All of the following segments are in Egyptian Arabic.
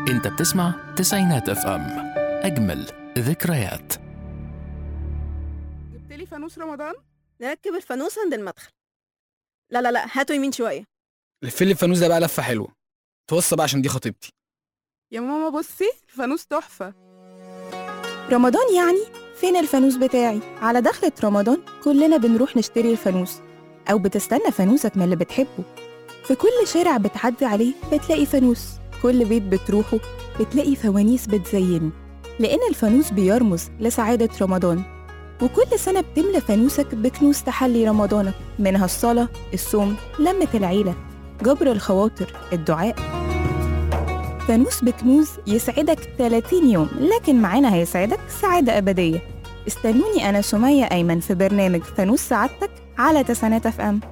انت بتسمع تسعينات اف ام اجمل ذكريات جبت لي فانوس رمضان نركب الفانوس عند المدخل لا لا لا هاتوا يمين شويه لف لي الفانوس ده بقى لفه حلوه توصى بقى عشان دي خطيبتي يا ماما بصي الفانوس تحفه رمضان يعني فين الفانوس بتاعي على دخلة رمضان كلنا بنروح نشتري الفانوس أو بتستنى فانوسك من اللي بتحبه في كل شارع بتعدي عليه بتلاقي فانوس كل بيت بتروحه بتلاقي فوانيس بتزينه لأن الفانوس بيرمز لسعادة رمضان وكل سنة بتملى فانوسك بكنوز تحلي رمضانك منها الصلاة الصوم لمة العيلة جبر الخواطر الدعاء فانوس بكنوز يسعدك 30 يوم لكن معانا هيسعدك سعادة أبدية استنوني أنا سمية أيمن في برنامج فانوس سعادتك على تسعينات اف ام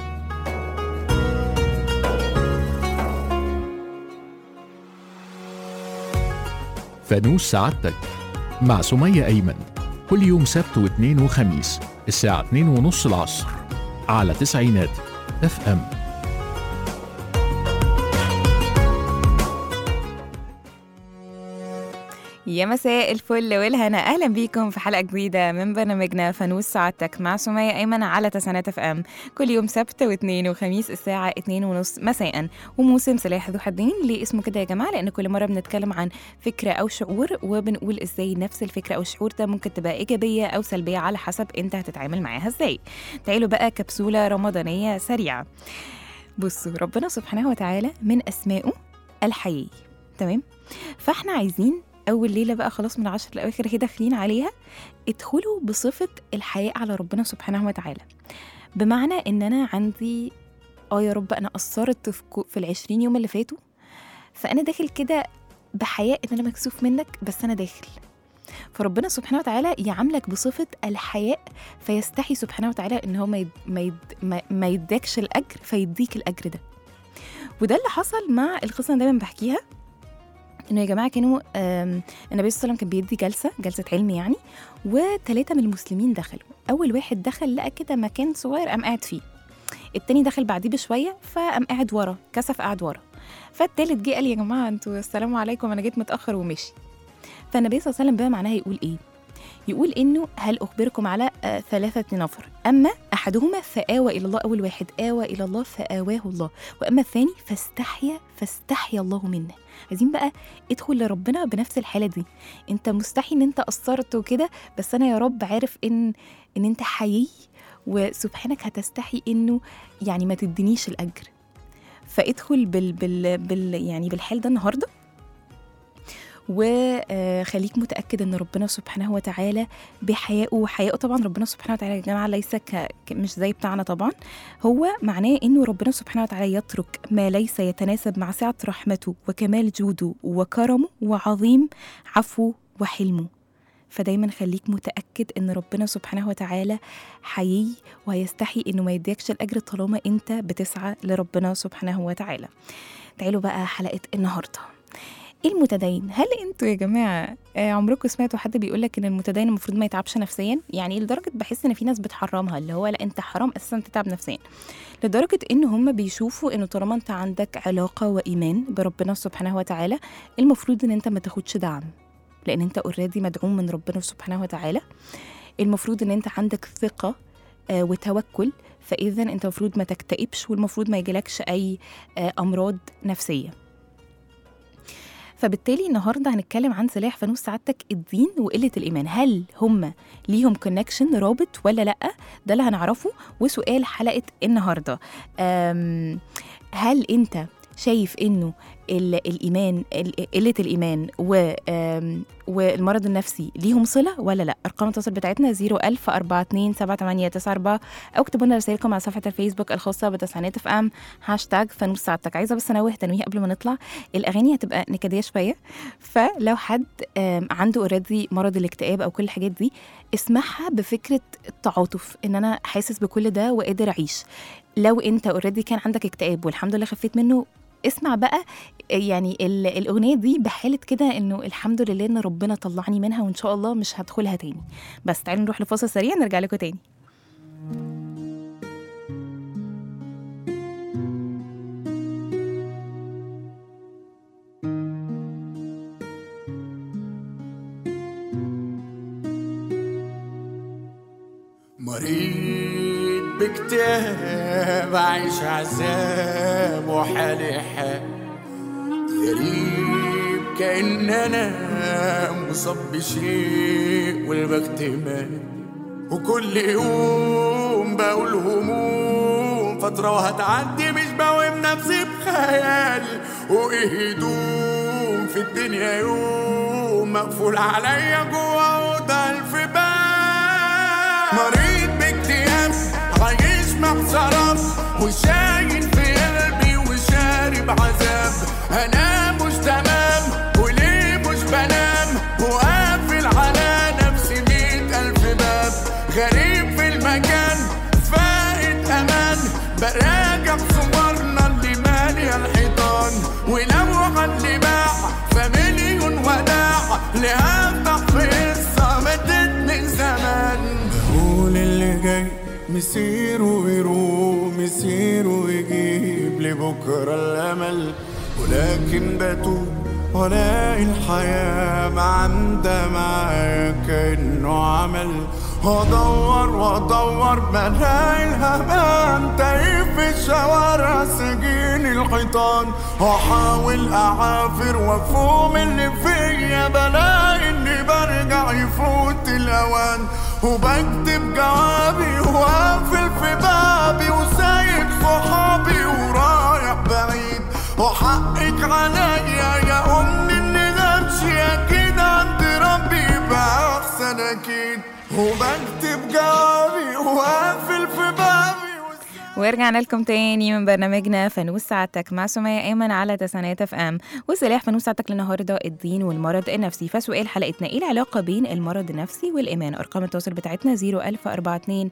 فانوس سعادتك مع سمية أيمن كل يوم سبت واثنين وخميس الساعة 2 ونص العصر على تسعينات اف ام يا مساء الفل والهنا اهلا بيكم في حلقه جديده من برنامجنا فانوس سعادتك مع سمية ايمن على تسعينات اف ام كل يوم سبت واثنين وخميس الساعه اتنين ونص مساء وموسم سلاح ذو حدين ليه اسمه كده يا جماعه لان كل مره بنتكلم عن فكره او شعور وبنقول ازاي نفس الفكره او الشعور ده ممكن تبقى ايجابيه او سلبيه على حسب انت هتتعامل معاها ازاي تعالوا بقى كبسوله رمضانيه سريعه بصوا ربنا سبحانه وتعالى من اسمائه الحيي تمام فاحنا عايزين اول ليله بقى خلاص من العشر الاواخر هي داخلين عليها ادخلوا بصفه الحياء على ربنا سبحانه وتعالى بمعنى ان انا عندي اه يا رب انا قصرت في, كو- في العشرين يوم اللي فاتوا فانا داخل كده بحياء ان انا مكسوف منك بس انا داخل فربنا سبحانه وتعالى يعاملك بصفة الحياء فيستحي سبحانه وتعالى ان هو ما, يد ما, يد ما, ما يدكش الاجر فيديك الاجر ده وده اللي حصل مع القصه اللي دايما بحكيها انه يا جماعه كانوا آم، النبي صلى الله عليه وسلم كان بيدي جلسه جلسه علم يعني وثلاثه من المسلمين دخلوا اول واحد دخل لقى كده مكان صغير قام قاعد فيه التاني دخل بعديه بشويه فقام قاعد ورا كسف قاعد ورا فالتالت جه قال يا جماعه انتوا السلام عليكم انا جيت متاخر ومشي فالنبي صلى الله عليه وسلم بقى معناها يقول ايه يقول انه هل اخبركم على آه، ثلاثه نفر اما احدهما فاوى الى الله اول واحد اوى الى الله فاواه الله واما الثاني فاستحيا فاستحيا الله منه عايزين بقى ادخل لربنا بنفس الحاله دي انت مستحي ان انت قصرت وكده بس انا يا رب عارف ان ان انت حيي وسبحانك هتستحي انه يعني ما تدينيش الاجر فادخل بال بال بال يعني بالحال ده النهارده وخليك متاكد ان ربنا سبحانه وتعالى بحيائه وحيائه طبعا ربنا سبحانه وتعالى يا جماعه ليس ك... ك- مش زي بتاعنا طبعا هو معناه انه ربنا سبحانه وتعالى يترك ما ليس يتناسب مع سعه رحمته وكمال جوده وكرمه وعظيم عفوه وحلمه فدايما خليك متأكد إن ربنا سبحانه وتعالى حيي وهيستحي إنه ما يديكش الأجر طالما أنت بتسعى لربنا سبحانه وتعالى تعالوا بقى حلقة النهاردة ايه المتدين هل انتوا يا جماعه آه، عمركم سمعتوا حد بيقول لك ان المتدين المفروض ما يتعبش نفسيا يعني لدرجه بحس ان في ناس بتحرمها اللي هو لا انت حرام اساسا تتعب نفسيا لدرجه ان هم بيشوفوا انه طالما انت عندك علاقه وايمان بربنا سبحانه وتعالى المفروض ان انت ما تاخدش دعم لان انت اوريدي مدعوم من ربنا سبحانه وتعالى المفروض ان انت عندك ثقه آه، وتوكل فاذا انت المفروض ما تكتئبش والمفروض ما يجيلكش اي آه، امراض نفسيه فبالتالي النهارده هنتكلم عن سلاح فانوس سعادتك الدين وقله الايمان هل هم ليهم كونكشن رابط ولا لا ده اللي هنعرفه وسؤال حلقه النهارده أم، هل انت شايف انه ال- الايمان ال- قله الايمان و أم، والمرض النفسي ليهم صله ولا لا ارقام التواصل بتاعتنا 01000 427 او اكتبوا لنا رسائلكم على صفحه الفيسبوك الخاصه بتسعينات اف ام هاشتاج فانوس سعادتك عايزه بس انوه تنويه قبل ما نطلع الاغاني هتبقى نكديه شويه فلو حد آم، عنده اوريدي مرض الاكتئاب او كل الحاجات دي اسمعها بفكره التعاطف ان انا حاسس بكل ده وقادر اعيش لو انت اوريدي كان عندك اكتئاب والحمد لله خفيت منه اسمع بقى يعني ال- الاغنيه دي بحاله كده انه الحمد لله ان ربنا طلعني منها وان شاء الله مش هدخلها تاني بس تعالوا نروح لفاصل سريع نرجع لكم تاني مريض باكتئاب عايش عذاب وحالي حال غريب كأن أنا مصاب بشيء والوقت مات وكل يوم بقول هموم فترة وهتعدي مش بوهم نفسي بخيالي وإيه هدوم في الدنيا يوم مقفول عليا جوا أوضة ألف باب مريض باكتئاب عايش محترم وشايل في قلبي وشارب عذاب أنا مش تمام وليه مش بنام وقافل على نفسي مية ألف باب غريب في المكان فاقد أمان براجع صورنا اللي مالية الحيطان ولو عندي باع فمليون وداع لهفتح في قصة ماتت من زمان بقول اللي جاي مسير ويروح مسير ويجيب لبكرة الأمل ولكن بتوب ولاقي الحياة ما عندها معايا كأنه عمل وادور وادور بلاقي الهبان تايه في الشوارع سجين الحيطان واحاول اعافر وافهم اللي فيا بلاقي اني برجع يفوت الاوان وبكتب جوابي وقافل في بابي وسايب صحابي ورايح بعيد وحقك عليا يا امي اني امشي اكيد عند ربي يبقى احسن اكيد وبكتب جوابي وقافل في بابي ورجعنا لكم تاني من برنامجنا فانوس ساعتك مع سمية أيمن على تسعينات اف ام وسلاح فانوس ساعتك للنهارده الدين والمرض النفسي فسؤال حلقتنا ايه العلاقة بين المرض النفسي والإيمان أرقام التواصل بتاعتنا 01042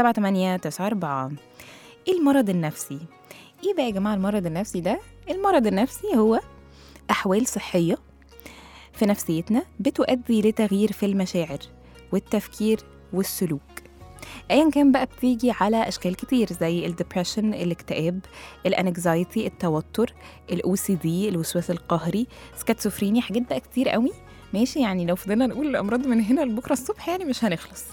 7894 ايه المرض النفسي؟ ايه بقى يا جماعة المرض النفسي ده؟ المرض النفسي هو أحوال صحية في نفسيتنا بتؤدي لتغيير في المشاعر والتفكير والسلوك ايا كان بقى بتيجي على اشكال كتير زي الدبريشن الاكتئاب الانكزايتي التوتر الاو سي دي الوسواس القهري سكاتسوفرينيا حاجات بقى كتير قوي ماشي يعني لو فضلنا نقول الامراض من هنا لبكره الصبح يعني مش هنخلص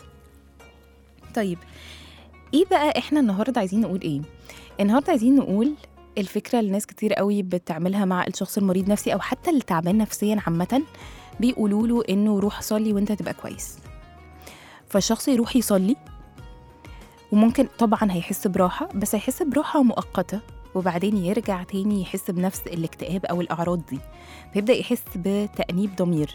طيب ايه بقى احنا النهارده عايزين نقول ايه النهارده عايزين نقول الفكره اللي ناس كتير قوي بتعملها مع الشخص المريض نفسي او حتى اللي تعبان نفسيا عامه بيقولوا له انه روح صلي وانت تبقى كويس فالشخص يروح يصلي وممكن طبعا هيحس براحة بس هيحس براحة مؤقتة وبعدين يرجع تاني يحس بنفس الاكتئاب أو الأعراض دي فيبدأ يحس بتأنيب ضمير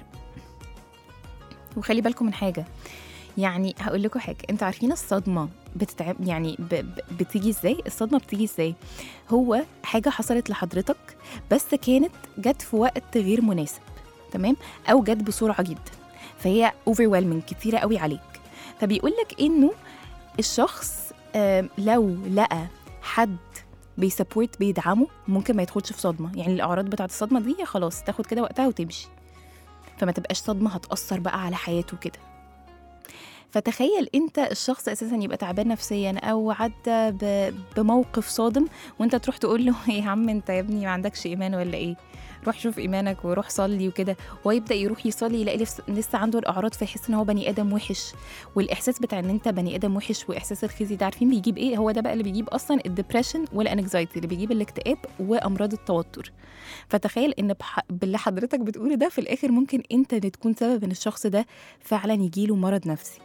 وخلي بالكم من حاجة يعني هقول لكم حاجة انتوا عارفين الصدمة بتتعب يعني ب... ب... بتيجي ازاي الصدمة بتيجي ازاي هو حاجة حصلت لحضرتك بس كانت جت في وقت غير مناسب تمام او جت بسرعة جدا فهي overwhelming كتيرة قوي عليك فبيقول لك انه الشخص آم، لو لقى حد بيسبورت بيدعمه ممكن ما يدخلش في صدمه يعني الاعراض بتاعت الصدمه دي خلاص تاخد كده وقتها وتمشي فما تبقاش صدمه هتاثر بقى على حياته كده فتخيل انت الشخص اساسا يبقى تعبان نفسيا او عدى ب- بموقف صادم وانت تروح تقول له يا عم انت يا ابني ما عندكش ايمان ولا ايه روح شوف ايمانك وروح صلي وكده هو يبدا يروح يصلي يلاقي لس- لسه عنده الاعراض فيحس ان هو بني ادم وحش والاحساس بتاع ان انت بني ادم وحش واحساس الخزي ده عارفين بيجيب ايه هو ده بقى اللي بيجيب اصلا الدبريشن والانكزايتي اللي بيجيب الاكتئاب وامراض التوتر فتخيل ان بح... باللي حضرتك بتقوله ده في الاخر ممكن انت اللي تكون سبب ان الشخص ده فعلا يجيله مرض نفسي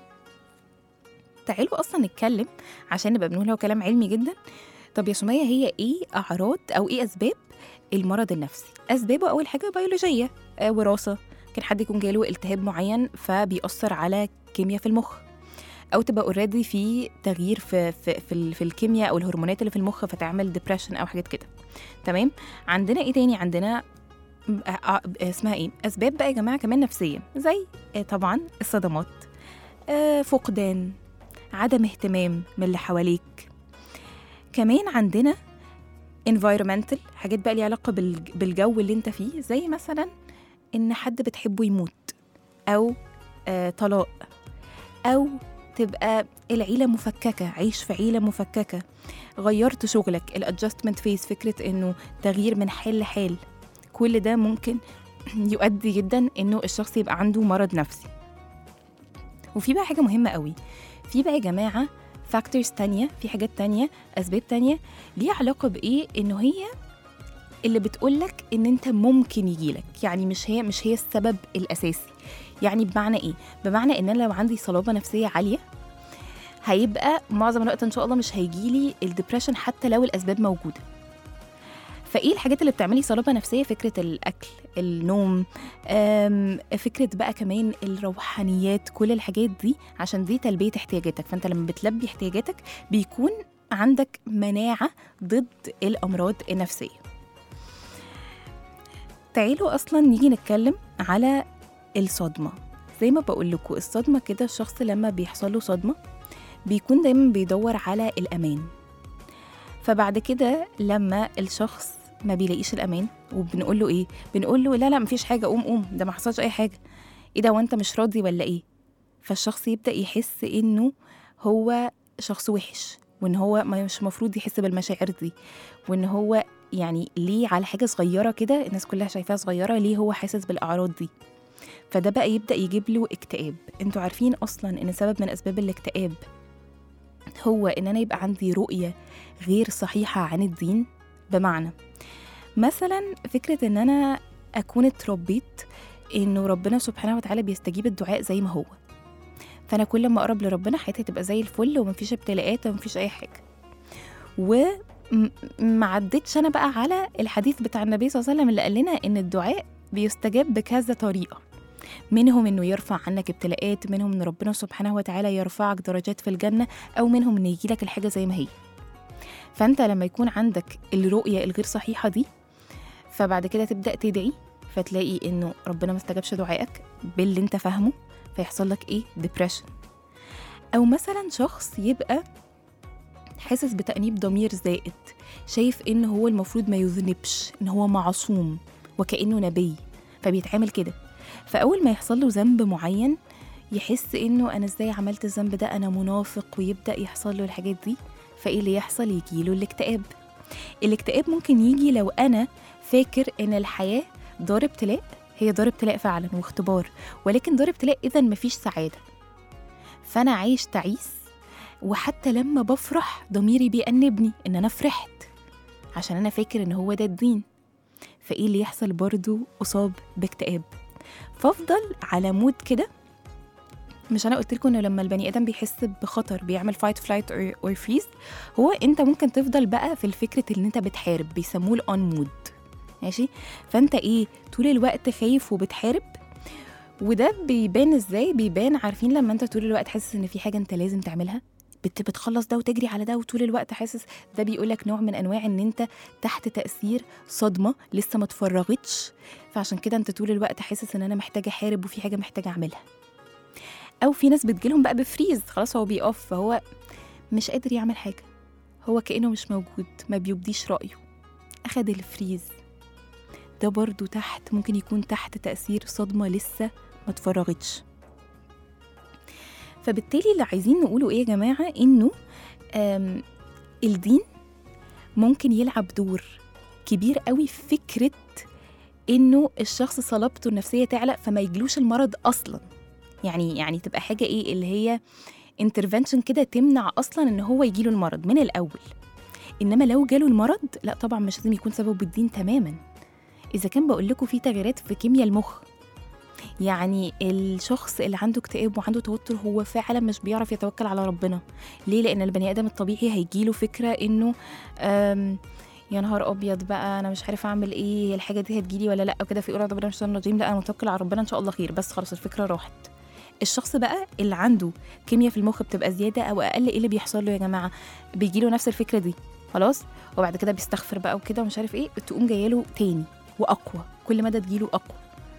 تعالوا اصلا نتكلم عشان نبقى بنقول هو كلام علمي جدا طب يا سمية هي ايه اعراض او ايه اسباب المرض النفسي اسبابه اول حاجه بيولوجيه آه وراثه كان حد يكون جاله التهاب معين فبيأثر على كيمياء في المخ او تبقى اوريدي في تغيير في في في, ال- في الكيمياء او الهرمونات اللي في المخ فتعمل ديبريشن او حاجات كده تمام عندنا ايه تاني عندنا م- آه، آه، اسمها ايه اسباب بقى يا جماعه كمان نفسيه زي آه، طبعا الصدمات آه، فقدان عدم اهتمام من اللي حواليك كمان عندنا environmental حاجات بقى ليها علاقة بالج- بالجو اللي انت فيه زي مثلا ان حد بتحبه يموت او آه طلاق او تبقى العيلة مفككة عيش في عيلة مفككة غيرت شغلك الادجستمنت فيز فكرة انه تغيير من حال لحال كل ده ممكن يؤدي جدا انه الشخص يبقى عنده مرض نفسي وفي بقى حاجة مهمة قوي في بقى يا جماعة فاكتورز تانية في حاجات تانية أسباب تانية ليها علاقة بإيه إنه هي اللي بتقولك إن أنت ممكن يجيلك يعني مش هي مش هي السبب الأساسي يعني بمعنى إيه؟ بمعنى إن أنا لو عندي صلابة نفسية عالية هيبقى معظم الوقت إن شاء الله مش هيجيلي الدبريشن حتى لو الأسباب موجودة فايه الحاجات اللي بتعملي صلابه نفسيه فكره الاكل النوم أم، فكره بقى كمان الروحانيات كل الحاجات دي عشان دي تلبيه احتياجاتك فانت لما بتلبي احتياجاتك بيكون عندك مناعه ضد الامراض النفسيه تعالوا اصلا نيجي نتكلم على الصدمه زي ما بقول لكم الصدمه كده الشخص لما بيحصل له صدمه بيكون دايما بيدور على الامان فبعد كده لما الشخص ما بيلاقيش الامان وبنقول له ايه بنقول له لا لا مفيش حاجه قوم قوم ده ما حصلش اي حاجه ايه ده وانت مش راضي ولا ايه فالشخص يبدا يحس انه هو شخص وحش وان هو ما- مش المفروض يحس بالمشاعر دي وان هو يعني ليه على حاجه صغيره كده الناس كلها شايفاها صغيره ليه هو حاسس بالاعراض دي فده بقى يبدا يجيب له اكتئاب انتوا عارفين اصلا ان سبب من اسباب الاكتئاب هو ان انا يبقى عندي رؤيه غير صحيحه عن الدين بمعنى مثلا فكره ان انا اكون اتربيت انه ربنا سبحانه وتعالى بيستجيب الدعاء زي ما هو فانا كل ما اقرب لربنا حياتي تبقى زي الفل ومفيش ابتلاءات ومفيش اي حاجه وما عدتش انا بقى على الحديث بتاع النبي صلى الله عليه وسلم اللي قال لنا ان الدعاء بيستجاب بكذا طريقه منهم انه يرفع عنك ابتلاءات منهم ان ربنا سبحانه وتعالى يرفعك درجات في الجنه او منهم ان يجيلك الحاجه زي ما هي فانت لما يكون عندك الرؤيه الغير صحيحه دي فبعد كده تبدا تدعي فتلاقي انه ربنا ما استجابش دعائك باللي انت فاهمه فيحصل لك ايه ديبريشن او مثلا شخص يبقى حاسس بتأنيب ضمير زائد شايف ان هو المفروض ما يذنبش ان هو معصوم وكأنه نبي فبيتعامل كده فأول ما يحصل له ذنب معين يحس انه انا ازاي عملت الذنب ده انا منافق ويبدأ يحصل له الحاجات دي فايه اللي يحصل يجيله الاكتئاب الاكتئاب ممكن يجي لو انا فاكر ان الحياة دار ابتلاء هي دار ابتلاء فعلا واختبار ولكن دار ابتلاء اذا مفيش سعادة فانا عايش تعيس وحتى لما بفرح ضميري بيأنبني ان انا فرحت عشان انا فاكر ان هو ده الدين فايه اللي يحصل برضو اصاب باكتئاب فافضل على مود كده مش انا قلت لكم انه لما البني ادم بيحس بخطر بيعمل فايت فلايت اور فريز هو انت ممكن تفضل بقى في الفكره اللي انت بتحارب بيسموه الاون مود ماشي فانت ايه طول الوقت خايف وبتحارب وده بيبان ازاي بيبان عارفين لما انت طول الوقت حاسس ان في حاجه انت لازم تعملها بت بتخلص ده وتجري على ده وطول الوقت حاسس ده بيقولك نوع من انواع ان انت تحت تاثير صدمه لسه ما اتفرغتش فعشان كده انت طول الوقت حاسس ان انا محتاجه احارب وفي حاجه محتاجه اعملها او في ناس بتجيلهم بقى بفريز خلاص هو بيقف فهو مش قادر يعمل حاجه هو كانه مش موجود ما بيبديش رايه اخد الفريز ده برضو تحت ممكن يكون تحت تاثير صدمه لسه ما اتفرغتش فبالتالي اللي عايزين نقوله ايه يا جماعه انه آم، الدين ممكن يلعب دور كبير قوي في فكره انه الشخص صلابته النفسيه تعلى فما يجلوش المرض اصلا يعني يعني تبقى حاجه ايه اللي هي انترفنشن كده تمنع اصلا ان هو يجيله المرض من الاول انما لو جاله المرض لا طبعا مش لازم يكون سببه الدين تماما اذا كان بقول لكم في تغييرات في كيمياء المخ يعني الشخص اللي عنده اكتئاب وعنده توتر هو فعلا مش بيعرف يتوكل على ربنا ليه لان البني ادم الطبيعي هيجيله فكره انه أم، يا نهار ابيض بقى انا مش عارف اعمل ايه الحاجه دي هتجيلي ولا لا وكده في ربنا مش الرجيم لا انا متوكل على ربنا ان شاء الله خير بس خلاص الفكره راحت الشخص بقى اللي عنده كيمياء في المخ بتبقى زياده او اقل ايه اللي بيحصل له يا جماعه بيجيله نفس الفكره دي خلاص وبعد كده بيستغفر بقى وكده ومش عارف ايه تقوم جايله تاني واقوى كل مدى تجيله اقوى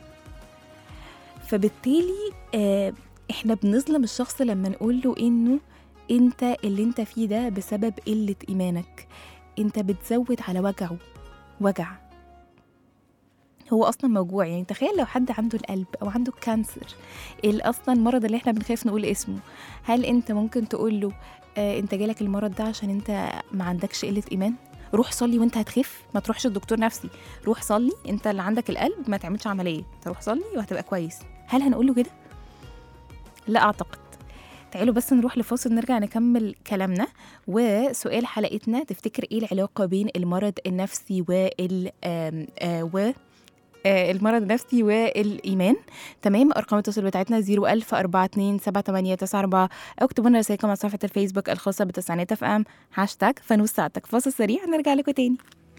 فبالتالي آه احنا بنظلم الشخص لما نقول له انه انت اللي انت فيه ده بسبب قله ايمانك انت بتزود على وجعه وجع هو اصلا موجوع يعني تخيل لو حد عنده القلب او عنده الكانسر اللي اصلا المرض اللي احنا بنخاف نقول اسمه هل انت ممكن تقول له آه انت جالك المرض ده عشان انت ما عندكش قله ايمان روح صلي وانت هتخف ما تروحش الدكتور نفسي روح صلي انت اللي عندك القلب ما تعملش عمليه تروح صلي وهتبقى كويس هل هنقول له كده لا اعتقد تعالوا بس نروح لفاصل نرجع نكمل كلامنا وسؤال حلقتنا تفتكر ايه العلاقه بين المرض النفسي وال آم، آه، و آه، المرض النفسي والايمان تمام ارقام التواصل بتاعتنا 01000 42 7894 او اكتبوا لنا رسائلكم على صفحه الفيسبوك الخاصه بتسعينات اف ام هاشتاج فانوس ساعتك فاصل سريع نرجع لكم تاني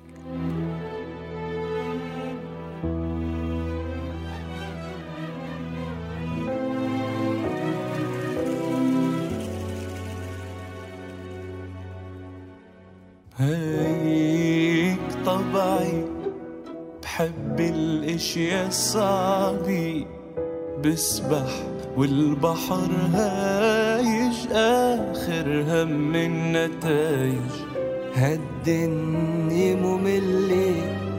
هيك طبعي بحب الاشياء الصعبة بسبح والبحر هايج اخر هم النتايج هالدنيا مملة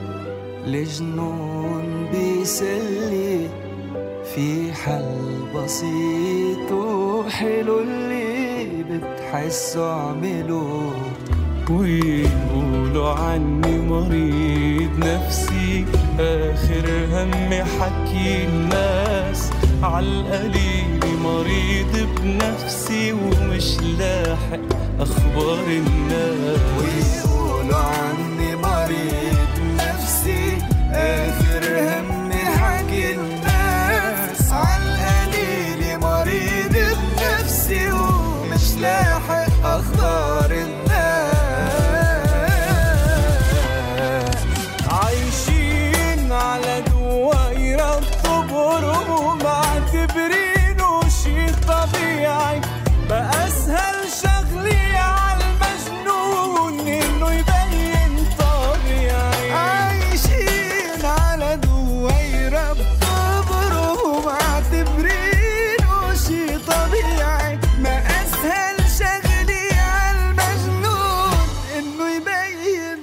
لجنون بيسلي في حل بسيط وحلو اللي بتحسه اعمله ويقولوا عني مريض نفسي آخر همي حكي الناس عالقليل مريض بنفسي ومش لاحق أخبار الناس ويقولوا عني مريض نفسي آخر همي حكي الناس عالقليل مريض بنفسي ومش لاحق أخبار الناس عايشين على دوائر الطبر ومعتبرينه شي طبيعي بقى اسهل شغلي على المجنون انه يبين طبيعي عايشين على دويرة بكبر ومعتبرينه شي طبيعي ما أسهل شغلي عالمجنون إنه يبين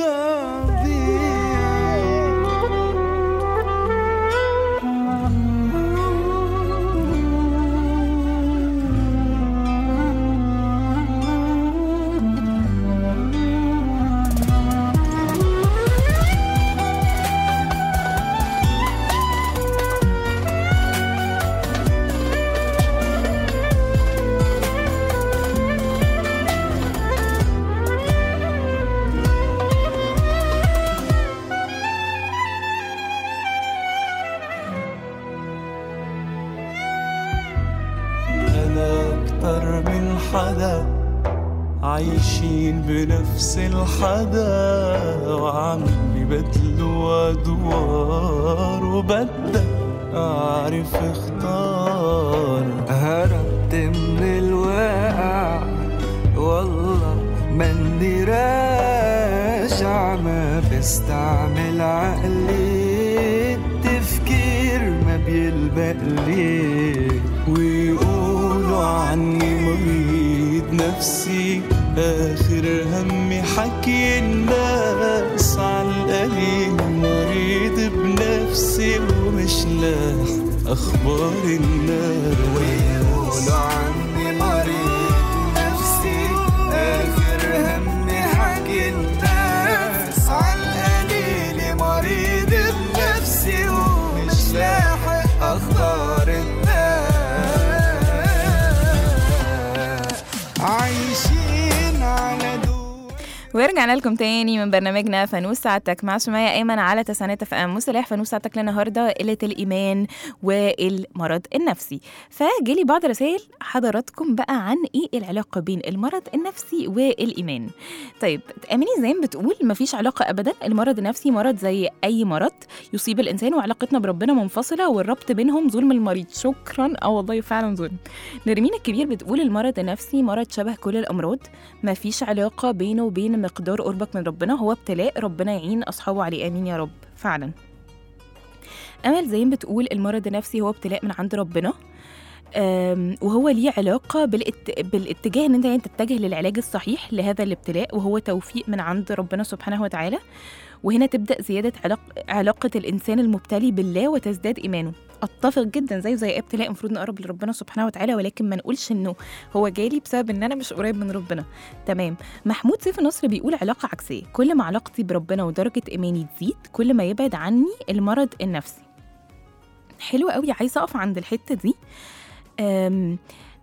أنا أكتر من حدا عايشين بنفس الحدا وعم يبدلوا أدوار وبدك أعرف اختار هربت من الواقع والله مني راجع ما بستعمل عقلي التفكير ما بيلبق لي ويقولوا عني مريض نفسي آخر همي حكي الناس عالقليل مريض بنفسي ومش لاح أخبار الناس ويقولوا عني مريض نفسي آخر همي حكي الناس عالقليل مريض بنفسي ومش لاحق أخبار الناس عايشين على دور ورجعنا لكم تاني من برنامجنا فانوس ساعتك مع سمية أيمن على تسعينات اف ام وسلاح فانوس ساعتك للنهارده قلة الإيمان والمرض النفسي فجالي بعض رسائل حضراتكم بقى عن ايه العلاقة بين المرض النفسي والإيمان طيب أميني زين بتقول مفيش علاقة أبدا المرض النفسي مرض زي أي مرض يصيب الإنسان وعلاقتنا بربنا منفصلة والربط بينهم ظلم المريض شكرا اه والله فعلا ظلم نرمين الكبير بتقول المرض النفسي مرض شبه كل الأمراض مفيش علاقة بينه وبين مقدار قربك من ربنا هو ابتلاء ربنا يعين أصحابه عليه آمين يا رب فعلا أمل زين بتقول المرض النفسي هو ابتلاء من عند ربنا أم، وهو ليه علاقة بالات... بالاتجاه ان انت يعني تتجه للعلاج الصحيح لهذا الابتلاء وهو توفيق من عند ربنا سبحانه وتعالى وهنا تبدأ زيادة علاق... علاقة الإنسان المبتلي بالله وتزداد إيمانه اتفق جدا زيه زي ابتلاء المفروض نقرب لربنا سبحانه وتعالى ولكن ما نقولش انه هو جالي بسبب ان انا مش قريب من ربنا تمام محمود سيف النصر بيقول علاقه عكسيه كل ما علاقتي بربنا ودرجه ايماني تزيد كل ما يبعد عني المرض النفسي حلو قوي عايزه اقف عند الحته دي أم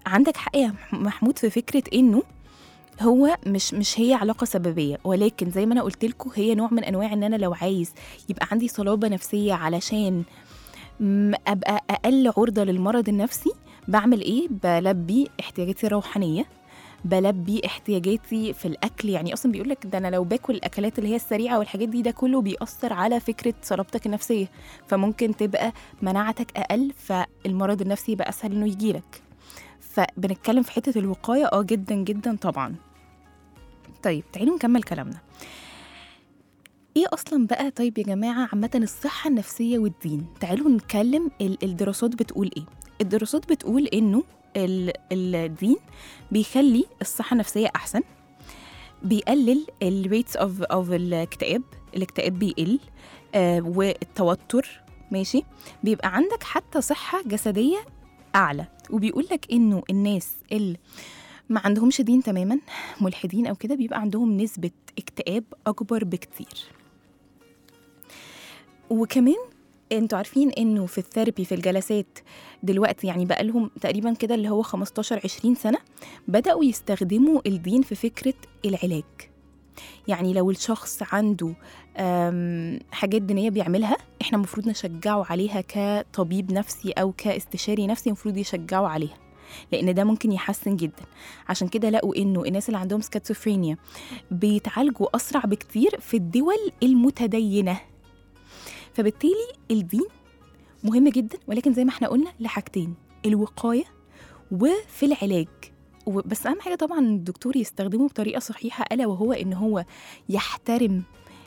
عندك حق يا مح- محمود في فكره انه هو مش مش هي علاقه سببيه ولكن زي ما انا قلت لكم هي نوع من انواع ان انا لو عايز يبقى عندي صلابه نفسيه علشان م- ابقى اقل عرضه للمرض النفسي بعمل ايه بلبي احتياجاتي الروحانيه بلبي احتياجاتي في الاكل يعني اصلا بيقول لك ده انا لو باكل الاكلات اللي هي السريعه والحاجات دي ده كله بيأثر على فكره صلابتك النفسيه فممكن تبقى مناعتك اقل فالمرض النفسي يبقى اسهل انه يجيلك فبنتكلم في حته الوقايه اه جدا جدا طبعا طيب تعالوا نكمل كلامنا ايه اصلا بقى طيب يا جماعه عامه الصحه النفسيه والدين تعالوا نتكلم ال- الدراسات بتقول ايه الدراسات بتقول انه ال- الدين بيخلي الصحه النفسيه احسن بيقلل الريتس اوف اوف الاكتئاب الاكتئاب بيقل آه والتوتر ماشي بيبقى عندك حتى صحه جسديه اعلى وبيقول لك انه الناس اللي ما عندهمش دين تماما ملحدين او كده بيبقى عندهم نسبه اكتئاب اكبر بكتير وكمان انتوا عارفين انه في الثيرابي في الجلسات دلوقتي يعني بقى لهم تقريبا كده اللي هو 15 20 سنه بداوا يستخدموا الدين في فكره العلاج يعني لو الشخص عنده أم، حاجات دينيه بيعملها احنا المفروض نشجعه عليها كطبيب نفسي او كاستشاري نفسي المفروض يشجعوا عليها لان ده ممكن يحسن جدا عشان كده لقوا انه الناس اللي عندهم سكيزوفرينيا بيتعالجوا اسرع بكتير في الدول المتدينه فبالتالي الدين مهم جدا ولكن زي ما احنا قلنا لحاجتين الوقايه وفي العلاج و- بس اهم حاجه طبعا الدكتور يستخدمه بطريقه صحيحه الا وهو ان هو يحترم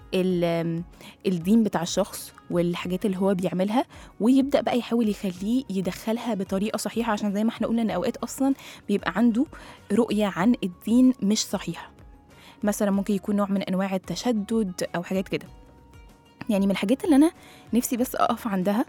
ال- الدين بتاع الشخص والحاجات اللي هو بيعملها ويبدا بقى يحاول يخليه يدخلها بطريقه صحيحه عشان زي ما احنا قلنا ان اوقات اصلا بيبقى عنده رؤيه عن الدين مش صحيحه مثلا ممكن يكون نوع من انواع التشدد او حاجات كده يعني من الحاجات اللي انا نفسي بس اقف عندها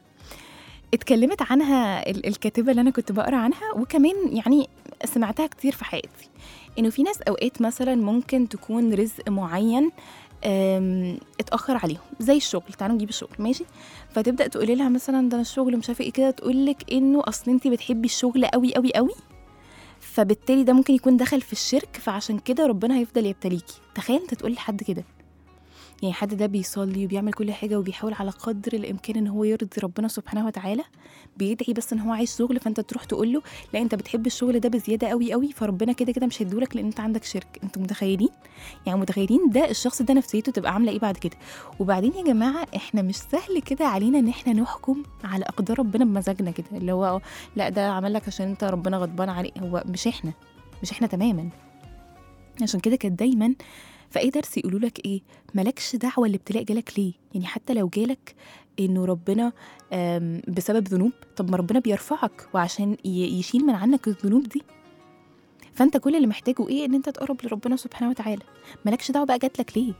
اتكلمت عنها ال- الكاتبه اللي انا كنت بقرا عنها وكمان يعني سمعتها كتير في حياتي انه في ناس اوقات مثلا ممكن تكون رزق معين أم، اتاخر عليهم زي الشغل تعالوا نجيب الشغل ماشي فتبدا تقولي لها مثلا ده انا الشغل مش عارفه ايه كده تقول لك انه اصل انت بتحبي الشغل قوي قوي قوي فبالتالي ده ممكن يكون دخل في الشرك فعشان كده ربنا هيفضل يبتليكي تخيل انت تقول لحد كده يعني حد ده بيصلي وبيعمل كل حاجه وبيحاول على قدر الامكان ان هو يرضي ربنا سبحانه وتعالى بيدعي بس ان هو عايز شغل فانت تروح تقول له لا انت بتحب الشغل ده بزياده قوي قوي فربنا كده كده مش هيدولك لان انت عندك شرك انتوا متخيلين يعني متخيلين ده الشخص ده نفسيته تبقى عامله ايه بعد كده وبعدين يا جماعه احنا مش سهل كده علينا ان احنا نحكم على اقدار ربنا بمزاجنا كده اللي هو آه، لا ده عمل لك عشان انت ربنا غضبان عليه هو مش احنا مش احنا تماما عشان كده كانت دايما في اي درس يقولوا لك ايه مالكش دعوه الابتلاء جالك ليه يعني حتى لو جالك انه ربنا آم، بسبب ذنوب طب ما ربنا بيرفعك وعشان ي- يشيل من عنك الذنوب دي فانت كل اللي محتاجه ايه ان انت تقرب لربنا سبحانه وتعالى مالكش دعوه بقى جاتلك ليه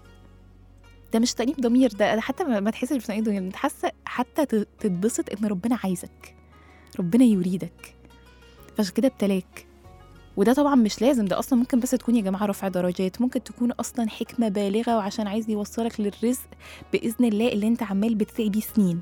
ده مش تأنيب ضمير ده ده حتى ما ما تحسش بتأنيب ضمير انت حاسه حتى ت- تتبسط ان ربنا عايزك ربنا يريدك فعشان كده ابتلاك وده طبعا مش لازم ده اصلا ممكن بس تكون يا جماعه رفع درجات ممكن تكون اصلا حكمه بالغه وعشان عايز يوصلك للرزق باذن الله اللي انت عمال بتسعي بيه سنين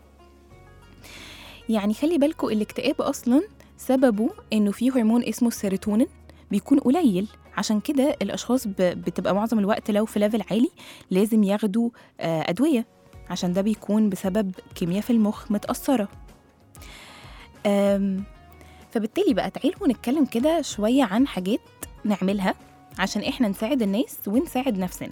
يعني خلي بالكوا الاكتئاب اصلا سببه انه في هرمون اسمه السيروتونين بيكون قليل عشان كده الاشخاص ب- بتبقى معظم الوقت لو في ليفل عالي لازم ياخدوا آه، ادويه عشان ده بيكون بسبب كيمياء في المخ متاثره أم، فبالتالي بقى تعالوا نتكلم كده شويه عن حاجات نعملها عشان احنا نساعد الناس ونساعد نفسنا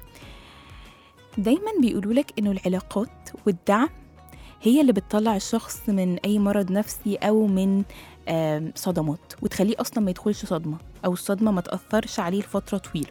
دايما بيقولوا لك انه العلاقات والدعم هي اللي بتطلع الشخص من اي مرض نفسي او من آم، صدمات وتخليه اصلا ما يدخلش صدمه او الصدمه ما تاثرش عليه لفتره طويله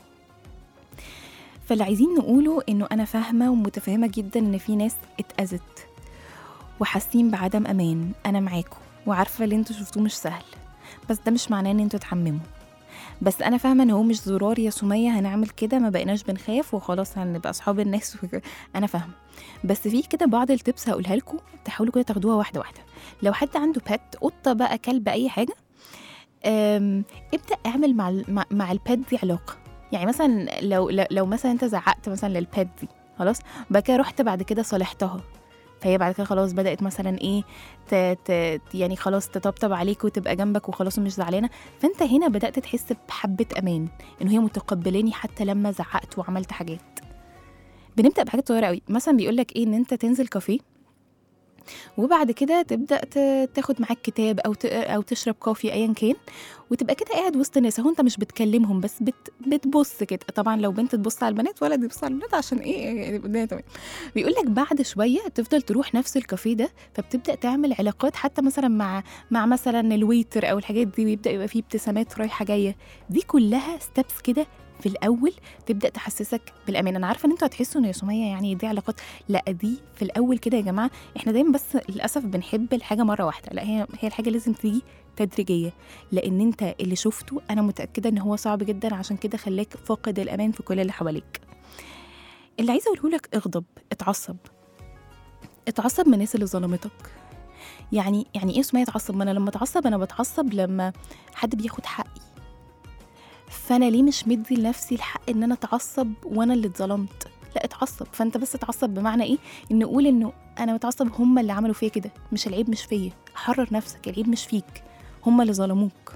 فاللي عايزين نقوله انه انا فاهمه ومتفهمه جدا ان في ناس اتاذت وحاسين بعدم امان انا معاكم وعارفه اللي انتوا شفتوه مش سهل بس ده مش معناه ان انتوا تحمموا بس انا فاهمه ان هو مش زرار يا سميه هنعمل كده ما بقيناش بنخاف وخلاص هنبقى اصحاب الناس وك- انا فاهمه بس في كده بعض التبس هقولها لكم تحاولوا كده تاخدوها واحده واحده لو حد عنده بات قطه بقى كلب اي حاجه أم، ابدا اعمل مع ال- مع, مع البات دي علاقه يعني مثلا لو لو, لو مثلا انت زعقت مثلا للبات دي خلاص بعد كده رحت بعد كده صالحتها فهي بعد كده خلاص بدات مثلا ايه ت... ت... يعني خلاص تطبطب عليك وتبقى جنبك وخلاص ومش زعلانه فانت هنا بدات تحس بحبه امان ان هي متقبلاني حتى لما زعقت وعملت حاجات بنبدا بحاجات صغيره قوي مثلا بيقول لك ايه ان انت تنزل كافيه وبعد كده تبدا ت- تاخد معاك كتاب او ت... او تشرب كوفي ايا كان وتبقى كده قاعد وسط الناس هو انت مش بتكلمهم بس بت... بتبص كده طبعا لو بنت تبص على البنات ولد يبص على البنات عشان ايه يعني الدنيا تمام بيقول لك بعد شويه تفضل تروح نفس الكافيه ده فبتبدا تعمل علاقات حتى مثلا مع مع مثلا الويتر او الحاجات دي ويبدا يبقى فيه ابتسامات رايحه جايه دي كلها ستابس كده في الاول تبدا تحسسك بالامان انا عارفه ان انتوا هتحسوا ان يا سميه يعني دي علاقات لا دي في الاول كده يا جماعه احنا دايما بس للاسف بنحب الحاجه مره واحده لا هي هي الحاجه لازم تيجي تدريجيه لان انت اللي شفته انا متاكده ان هو صعب جدا عشان كده خلاك فاقد الامان في كل اللي حواليك اللي عايزه اقوله لك اغضب اتعصب اتعصب من الناس اللي ظلمتك يعني يعني ايه اسمها اتعصب ما انا لما اتعصب انا بتعصب لما حد بياخد حقي فانا ليه مش مدي لنفسي الحق ان انا اتعصب وانا اللي اتظلمت لا اتعصب فانت بس اتعصب بمعنى ايه ان قول انه انا متعصب هم اللي عملوا فيا كده مش العيب مش فيا حرر نفسك العيب مش فيك هم اللي ظلموك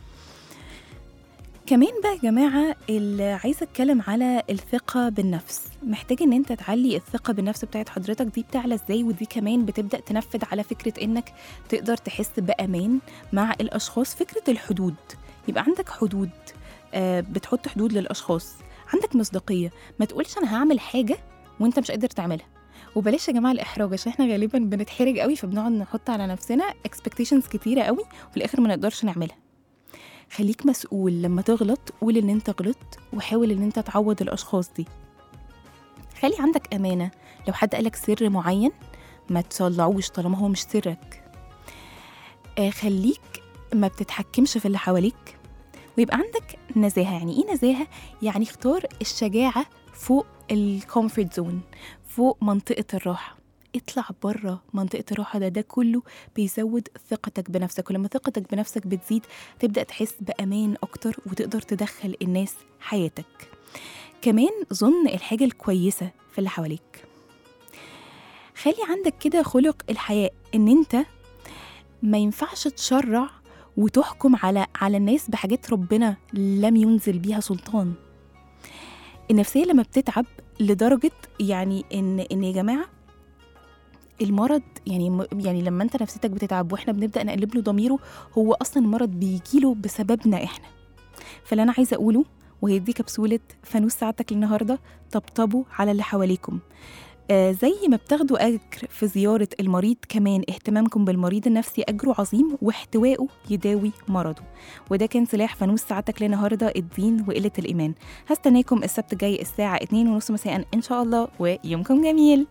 كمان بقى يا جماعة اللي عايزة اتكلم على الثقة بالنفس محتاج ان انت تعلي الثقة بالنفس بتاعت حضرتك دي بتعلى ازاي ودي كمان بتبدأ تنفذ على فكرة انك تقدر تحس بأمان مع الأشخاص فكرة الحدود يبقى عندك حدود آه، بتحط حدود للأشخاص عندك مصداقية ما تقولش أنا هعمل حاجة وأنت مش قادر تعملها وبلاش يا جماعة الإحراج عشان احنا غالبا بنتحرج قوي فبنقعد نحط على نفسنا expectations كتيرة قوي وفي الآخر ما نقدرش نعملها خليك مسؤول لما تغلط قول ان انت غلطت وحاول ان انت تعوض الاشخاص دي خلي عندك امانه لو حد قالك سر معين ما تطلعوش طالما هو مش سرك آه خليك ما بتتحكمش في اللي حواليك ويبقى عندك نزاهه يعني ايه نزاهه يعني اختار الشجاعه فوق الكومفورت زون فوق منطقه الراحه اطلع بره منطقه الراحه ده ده كله بيزود ثقتك بنفسك ولما ثقتك بنفسك بتزيد تبدا تحس بامان اكتر وتقدر تدخل الناس حياتك كمان ظن الحاجه الكويسه في اللي حواليك خلي عندك كده خلق الحياء ان انت ما ينفعش تشرع وتحكم على على الناس بحاجات ربنا لم ينزل بيها سلطان النفسيه لما بتتعب لدرجه يعني ان ان يا جماعه المرض يعني م- يعني لما انت نفسيتك بتتعب واحنا بنبدا نقلب له ضميره هو اصلا المرض بيجيله بسببنا احنا فاللي انا عايزه اقوله وهي دي كبسوله فانوس ساعتك النهارده طبطبوا على اللي حواليكم آه زي ما بتاخدوا اجر في زياره المريض كمان اهتمامكم بالمريض النفسي اجره عظيم واحتوائه يداوي مرضه وده كان سلاح فانوس ساعتك للنهارده الدين وقله الايمان هستناكم السبت الجاي الساعه 2:30 مساء ان شاء الله ويومكم جميل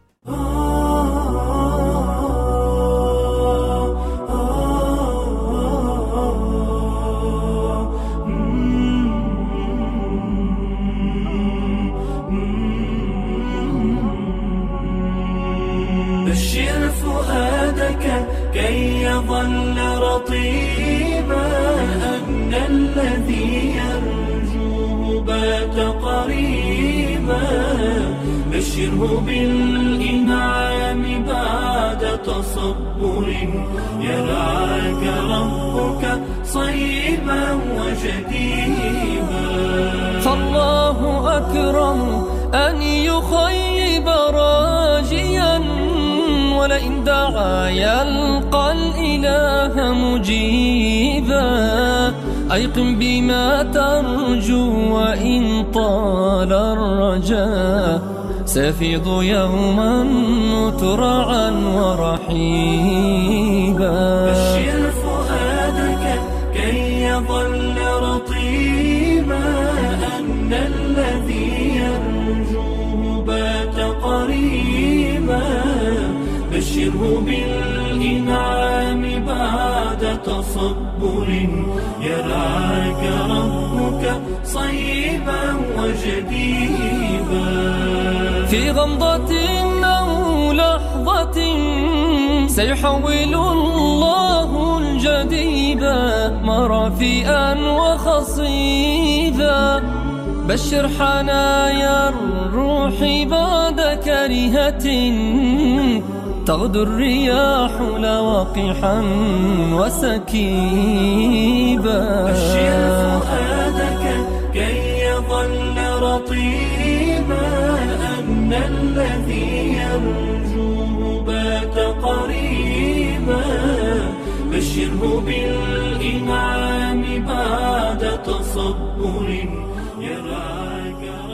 بشر فؤادك كي يظل رطيبا أن الذي يرجوه بات قريبا بشره بالإنعام بعد تصبر يرعاك ربك صيبا وجديبا فالله أكرم أن يخيب راجيا ولئن دعا يلقى الإله مجيبا أيقن بما ترجو وإن طال الرجاء سيفيض يوما مترعا ورحيبا بشر فؤادك كي يظل رطيبا أن الذي يرجوه بات قريبا بشره بالإنعام بعد تصبر يرعاك ربك صيبا وجديبا في غمضة أو لحظة سيحول الله الجديد مرافئا وخصيبا بشر حنايا الروح بعد كرهة تغدو الرياح لواقحا وسكيبا بشر فؤادك كي يظل رطيبا أن الذي يرجوه بات قريبا بشره بالإنعام بعد تصبر يراك